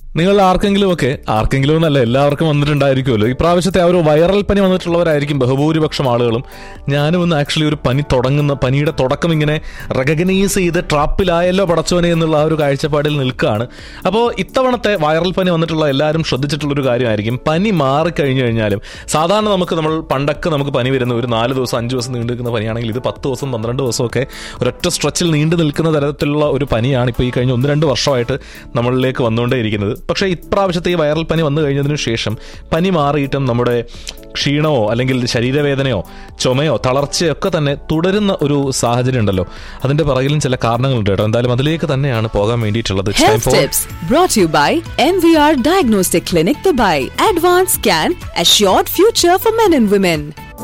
നിങ്ങൾ ആർക്കെങ്കിലും ഒക്കെ ആർക്കെങ്കിലും എന്നല്ല എല്ലാവർക്കും വന്നിട്ടുണ്ടായിരിക്കുമല്ലോ ഈ പ്രാവശ്യത്തെ ആ ഒരു വൈറൽ പനി വന്നിട്ടുള്ളവരായിരിക്കും ബഹുഭൂരിപക്ഷം ആളുകളും ഞാനും ഒന്ന് ആക്ച്വലി ഒരു പനി തുടങ്ങുന്ന പനിയുടെ തുടക്കം ഇങ്ങനെ റെക്കഗ്നൈസ് ചെയ്ത് ട്രാപ്പിലായല്ലോ പടച്ചോനെ എന്നുള്ള ആ ഒരു കാഴ്ചപ്പാടിൽ നിൽക്കുകയാണ് അപ്പോൾ ഇത്തവണത്തെ വൈറൽ പനി വന്നിട്ടുള്ള എല്ലാവരും ശ്രദ്ധിച്ചിട്ടുള്ളൊരു കാര്യമായിരിക്കും പനി മാറിക്കഴിഞ്ഞു കഴിഞ്ഞാലും സാധാരണ നമുക്ക് നമ്മൾ പണ്ടൊക്കെ നമുക്ക് പനി വരുന്ന ഒരു നാല് ദിവസം അഞ്ച് ദിവസം നീണ്ടു നിൽക്കുന്ന പനിയാണെങ്കിൽ ഇത് പത്ത് ദിവസം പന്ത്രണ്ട് ദിവസമൊക്കെ ഒരൊറ്റ സ്ട്രെച്ചിൽ നീണ്ടു നിൽക്കുന്ന തരത്തിലുള്ള ഒരു പനിയാണ് ഇപ്പോൾ ഈ കഴിഞ്ഞ ഒന്ന് രണ്ട് വർഷമായിട്ട് നമ്മളിലേക്ക് വന്നുകൊണ്ടേയിരിക്കുന്നത് പക്ഷേ ഇപ്രാവശ്യത്തെ ഈ വൈറൽ പനി വന്നു കഴിഞ്ഞതിന് ശേഷം പനി മാറിയിട്ടും നമ്മുടെ ക്ഷീണമോ അല്ലെങ്കിൽ ശരീരവേദനയോ ചുമയോ തളർച്ചയോ ഒക്കെ തന്നെ തുടരുന്ന ഒരു സാഹചര്യം ഉണ്ടല്ലോ അതിന്റെ പിറകിലും ചില കാരണങ്ങളുണ്ട് കേട്ടോ എന്തായാലും അതിലേക്ക് തന്നെയാണ് പോകാൻ വേണ്ടിയിട്ടുള്ളത് It's time Health for- tips brought to you by MVR Diagnostic Clinic Dubai. Advanced Scan, Assured Future for Men and Women.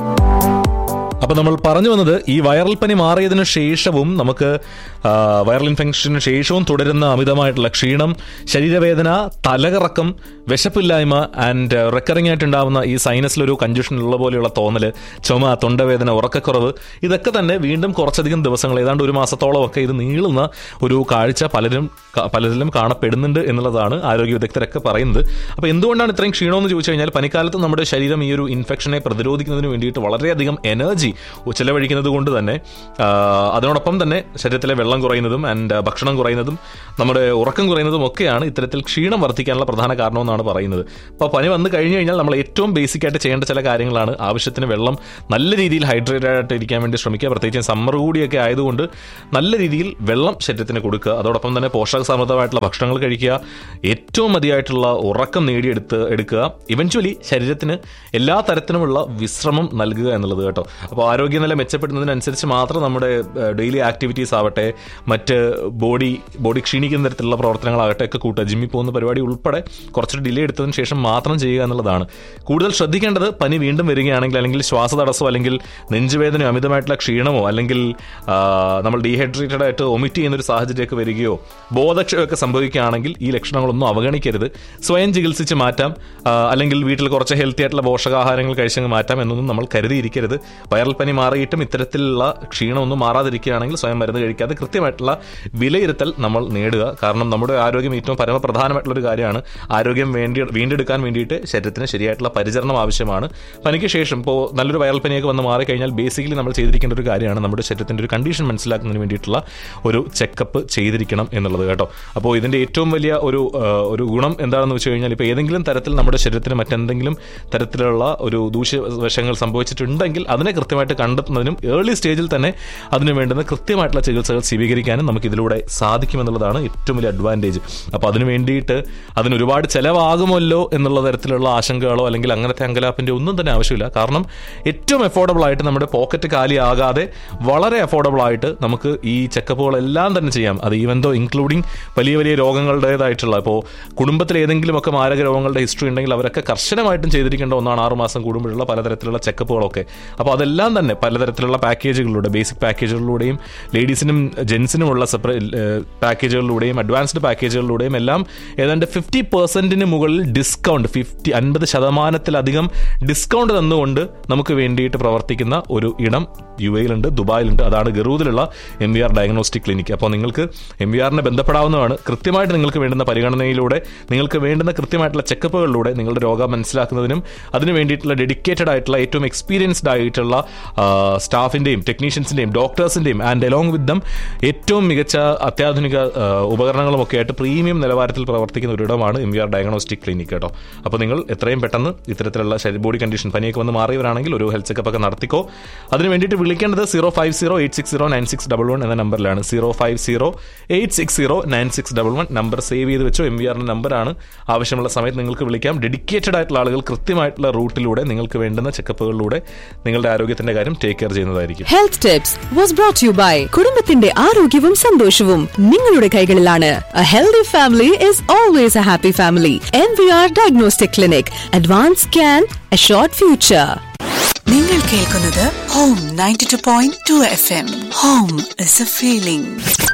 അപ്പൊ നമ്മൾ പറഞ്ഞു വന്നത് ഈ വൈറൽ പനി മാറിയതിനു ശേഷവും നമുക്ക് ആ, വൈറൽ ഇൻഫെക്ഷന് ശേഷവും തുടരുന്ന അമിതമായിട്ടുള്ള ക്ഷീണം ശരീരവേദന തലകറക്കം വിശപ്പില്ലായ്മ ആൻഡ് റിക്കറിംഗ് ആയിട്ടുണ്ടാവുന്ന ഈ സൈനസിലൊരു കഞ്ചഷൻ ഉള്ള പോലെയുള്ള തോന്നല് ചുമ തൊണ്ടവേദന ഉറക്കക്കുറവ് ഇതൊക്കെ തന്നെ വീണ്ടും കുറച്ചധികം ദിവസങ്ങൾ ഏതാണ്ട് ഒരു മാസത്തോളം ഒക്കെ ഇത് നീളുന്ന ഒരു കാഴ്ച പലരും ക- പലരിലും കാണപ്പെടുന്നുണ്ട് എന്നുള്ളതാണ് ആരോഗ്യ വിദഗ്ധരൊക്കെ പറയുന്നത് അപ്പോൾ എന്തുകൊണ്ടാണ് ഇത്രയും ക്ഷീണമെന്ന് ചോദിച്ചു കഴിഞ്ഞാൽ പനിക്കാലത്ത് നമ്മുടെ ശരീരം ഈ ഒരു ഇൻഫെക്ഷനെ പ്രതിരോധിക്കുന്നതിന് വേണ്ടിയിട്ട് വളരെയധികം എനർജി ചെലവഴിക്കുന്നത് കൊണ്ട് തന്നെ ആ, അതിനോടൊപ്പം തന്നെ ശരീരത്തിലെ വെള്ളം കുറയുന്നതും ആൻഡ് ഭക്ഷണം കുറയുന്നതും നമ്മുടെ ഉറക്കം കുറയുന്നതും ഒക്കെയാണ് ഇത്തരത്തിൽ ക്ഷീണം വർദ്ധിക്കാനുള്ള പ്രധാന കാരണമെന്നാണ് പറയുന്നത് അപ്പോൾ പനി വന്നു കഴിഞ്ഞു കഴിഞ്ഞാൽ നമ്മൾ ഏറ്റവും ബേസിക് ആയിട്ട് ചെയ്യേണ്ട ചില കാര്യങ്ങളാണ് ആവശ്യത്തിന് വെള്ളം നല്ല രീതിയിൽ ഹൈഡ്രേറ്റഡ് ആയിട്ട് ഇരിക്കാൻ വേണ്ടി ശ്രമിക്കുക പ്രത്യേകിച്ച് സമ്മർ കൂടിയൊക്കെ ആയതുകൊണ്ട് നല്ല രീതിയിൽ വെള്ളം ശരീരത്തിന് കൊടുക്കുക അതോടൊപ്പം തന്നെ പോഷക സമൃദ്ധമായിട്ടുള്ള ഭക്ഷണങ്ങൾ കഴിക്കുക ഏറ്റവും മതിയായിട്ടുള്ള ഉറക്കം നേടിയെടുത്ത് എടുക്കുക ഇവഞ്ച്വലി ശരീരത്തിന് എല്ലാ തരത്തിലുമുള്ള വിശ്രമം നൽകുക എന്നുള്ളത് കേട്ടോ അപ്പോൾ ആരോഗ്യനില മെച്ചപ്പെടുന്നതിനനുസരിച്ച് മാത്രം നമ്മുടെ ഡെയിലി ആക്ടിവിറ്റീസ് ആവട്ടെ മറ്റ് ബോഡി ബോഡി ക്ഷീണിക്കുന്ന തരത്തിലുള്ള പ്രവർത്തനങ്ങളാകട്ടെ ഒക്കെ കൂട്ടുക ജിമ്മിൽ പോകുന്ന പരിപാടി ഉൾപ്പെടെ കുറച്ച് ഡിലേ എടുത്തതിന് ശേഷം മാത്രം ചെയ്യുക എന്നുള്ളതാണ് കൂടുതൽ ശ്രദ്ധിക്കേണ്ടത് പനി വീണ്ടും വരികയാണെങ്കിൽ അല്ലെങ്കിൽ ശ്വാസതടസ്സമോ അല്ലെങ്കിൽ നെഞ്ചുവേദനയോ അമിതമായിട്ടുള്ള ക്ഷീണമോ അല്ലെങ്കിൽ ആ, നമ്മൾ ഡീഹൈഡ്രേറ്റഡ് ആയിട്ട് ഒമിറ്റ് ചെയ്യുന്ന ഒരു സാഹചര്യമൊക്കെ വരികയോ ബോധക്ഷയമൊക്കെ സംഭവിക്കുകയാണെങ്കിൽ ഈ ലക്ഷണങ്ങളൊന്നും അവഗണിക്കരുത് സ്വയം ചികിത്സിച്ച് മാറ്റാം ആ, അല്ലെങ്കിൽ വീട്ടിൽ കുറച്ച് ഹെൽത്തി ആയിട്ടുള്ള പോഷകാഹാരങ്ങൾ കഴിച്ചങ്ങ് മാറ്റാം എന്നൊന്നും നമ്മൾ കരുതിയിരിക്കരുത് വൈറൽ പനി മാറിയിട്ടും ഇത്തരത്തിലുള്ള ക്ഷീണമൊന്നും മാറാതിരിക്കുകയാണെങ്കിൽ സ്വയം മരുന്ന് കഴിക്കാതെ കൃത്യമായിട്ടുള്ള വിലയിരുത്തൽ നമ്മൾ നേടുക കാരണം നമ്മുടെ ആരോഗ്യം ഏറ്റവും പരമപ്രധാനമായിട്ടുള്ള ഒരു കാര്യമാണ് ആരോഗ്യം വേണ്ടി വീണ്ടെടുക്കാൻ വേണ്ടിയിട്ട് ശരീരത്തിന് ശരിയായിട്ടുള്ള പരിചരണം ആവശ്യമാണ് പനിക്ക് ശേഷം ഇപ്പോൾ നല്ലൊരു വൈറൽ പനിയൊക്കെ വന്ന് മാറിക്കഴിഞ്ഞാൽ ബേസിക്കലി നമ്മൾ ചെയ്തിരിക്കേണ്ട ഒരു കാര്യമാണ് നമ്മുടെ ശരീരത്തിൻ്റെ ഒരു കണ്ടീഷൻ മനസ്സിലാക്കുന്നതിന് വേണ്ടിയിട്ടുള്ള ഒരു ചെക്കപ്പ് ചെയ്തിരിക്കണം എന്നുള്ളത് കേട്ടോ അപ്പോൾ ഇതിൻ്റെ ഏറ്റവും വലിയ ഒരു ആ, ഒരു ഗുണം എന്താണെന്ന് വെച്ച് കഴിഞ്ഞാൽ ഇപ്പോൾ ഏതെങ്കിലും തരത്തിൽ നമ്മുടെ ശരീരത്തിന് മറ്റെന്തെങ്കിലും തരത്തിലുള്ള ഒരു ദൂഷ്യവശങ്ങൾ സംഭവിച്ചിട്ടുണ്ടെങ്കിൽ അതിനെ കൃത്യമായിട്ട് കണ്ടെത്തുന്നതിനും ഏർലി സ്റ്റേജിൽ തന്നെ അതിന് വേണ്ടുന്ന കൃത്യമായിട്ടുള്ള ചികിത്സകൾ സ്വീകരിക്കാനും നമുക്ക് ഇതിലൂടെ സാധിക്കുമെന്നുള്ളതാണ് ഏറ്റവും വലിയ അഡ്വാൻറ്റേജ് അപ്പോൾ അതിന് വേണ്ടിയിട്ട് അതിന് ഒരുപാട് ചിലവാകുമല്ലോ എന്നുള്ള തരത്തിലുള്ള ആശങ്കകളോ അല്ലെങ്കിൽ അങ്ങനത്തെ അങ്കലാപ്പിൻ്റെ ഒന്നും തന്നെ ആവശ്യമില്ല കാരണം ഏറ്റവും അഫോർഡബിൾ ആയിട്ട് നമ്മുടെ പോക്കറ്റ് കാലിയാകാതെ വളരെ അഫോർഡബിൾ ആയിട്ട് നമുക്ക് ഈ ചെക്കപ്പുകളെല്ലാം തന്നെ ചെയ്യാം അത് ഈവൻ ദോ ഇൻക്ലൂഡിങ് വലിയ വലിയ രോഗങ്ങളുടേതായിട്ടുള്ള ഇപ്പോൾ കുടുംബത്തിൽ ഏതെങ്കിലുമൊക്കെ മാരക രോഗങ്ങളുടെ ഹിസ്റ്ററി ഉണ്ടെങ്കിൽ അവരൊക്കെ കർശനമായിട്ടും ചെയ്തിരിക്കേണ്ട ഒന്നാണ് ആറ് മാസം കൂടുമ്പോഴുള്ള പലതരത്തിലുള്ള ചെക്കപ്പുകളൊക്കെ അപ്പോൾ അതെല്ലാം തന്നെ പലതരത്തിലുള്ള പാക്കേജുകളിലൂടെ ബേസിക് പാക്കേജുകളിലൂടെയും ലേഡീസിനും ജെൻസിനുമുള്ള സെപ്പറേറ്റ് പാക്കേജുകളിലൂടെയും അഡ്വാൻസ്ഡ് പാക്കേജുകളിലൂടെയും എല്ലാം ഏതാണ്ട് ഫിഫ്റ്റി പെർസെന്റിന് മുകളിൽ ഡിസ്കൗണ്ട് ഫിഫ്റ്റി അൻപത് ശതമാനത്തിലധികം ഡിസ്കൗണ്ട് തന്നുകൊണ്ട് നമുക്ക് വേണ്ടിയിട്ട് പ്രവർത്തിക്കുന്ന ഒരു ഇടം യു എയിലുണ്ട് ദുബായിലുണ്ട് അതാണ് ഗറൂദിലുള്ള M V R diagnostic clinic അപ്പോൾ നിങ്ങൾക്ക് എം വി ആറിനെ ബന്ധപ്പെടാവുന്നതാണ് കൃത്യമായിട്ട് നിങ്ങൾക്ക് വേണ്ടുന്ന പരിഗണനയിലൂടെ നിങ്ങൾക്ക് വേണ്ടുന്ന കൃത്യമായിട്ടുള്ള ചെക്കപ്പുകളിലൂടെ നിങ്ങളുടെ രോഗം മനസ്സിലാക്കുന്നതിനും അതിന് വേണ്ടിയിട്ടുള്ള ഡെഡിക്കേറ്റഡ് ആയിട്ടുള്ള ഏറ്റവും എക്സ്പീരിയൻസ്ഡ് ആയിട്ടുള്ള സ്റ്റാഫിന്റെയും ടെക്നീഷ്യൻസിന്റെയും ഡോക്ടേഴ്സിന്റെയും ആൻഡ് അലോങ് വിത്ത് ദം ഏറ്റവും മികച്ച അത്യാധുനിക ആ, ഉപകരണങ്ങളും ഒക്കെ ആയിട്ട് പ്രീമിയം നിലവാരത്തിൽ പ്രവർത്തിക്കുന്ന ഒരിടമാണ് M V R diagnostic clinic കേട്ടോ അപ്പോൾ നിങ്ങൾ എത്രയും പെട്ടെന്ന് ഇത്തരത്തിലുള്ള ശരീര ബോഡി കണ്ടീഷൻ പനിയൊക്കെ വന്ന് മാറിയവരാണെങ്കിൽ ഒരു ഹെൽത്ത് ചെക്കപ്പ് ഒക്കെ നടത്തിക്കോ അതിന് വേണ്ടിയിട്ട് വിളിക്കേണ്ടത് zero five zero eight six zero nine six double one എന്ന നമ്പറിലാണ് zero five zero eight six zero nine six double one number save ചെയ്ത് വെച്ചോ എം വി ആറിന്റെ നമ്പറാണ് ആവശ്യമുള്ള സമയത്ത് നിങ്ങൾക്ക് വിളിക്കാം ഡെഡിക്കേറ്റഡ് ആയിട്ടുള്ള ആളുകൾ കൃത്യമായിട്ടുള്ള റൂട്ടിലൂടെ നിങ്ങൾക്ക് വേണ്ടുന്ന ചെക്കപ്പുകളിലൂടെ നിങ്ങളുടെ ആരോഗ്യത്തിന്റെ കാര്യം ടേക്ക് കെയർ ചെയ്യുന്നതായിരിക്കും Health Tips was brought to you by കുടുംബത്തിന്റെ ആരോഗ്യവും സന്തോഷവും നിങ്ങളുടെ കൈകളിലാണ് A healthy family is always a happy family. MVR Diagnostic Clinic. Advanced Scan, Assured Future. നിങ്ങൾ കേൾക്കുന്നത് home ninety two point two F M home is a feeling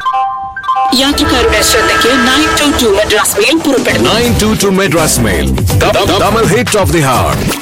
യാത്രക്കാരുടെ ശ്രദ്ധയ്ക്ക് nine two two Madras mail പുറപ്പെടുന്നു 922 Madras Mail. The, the, double hit of the heart.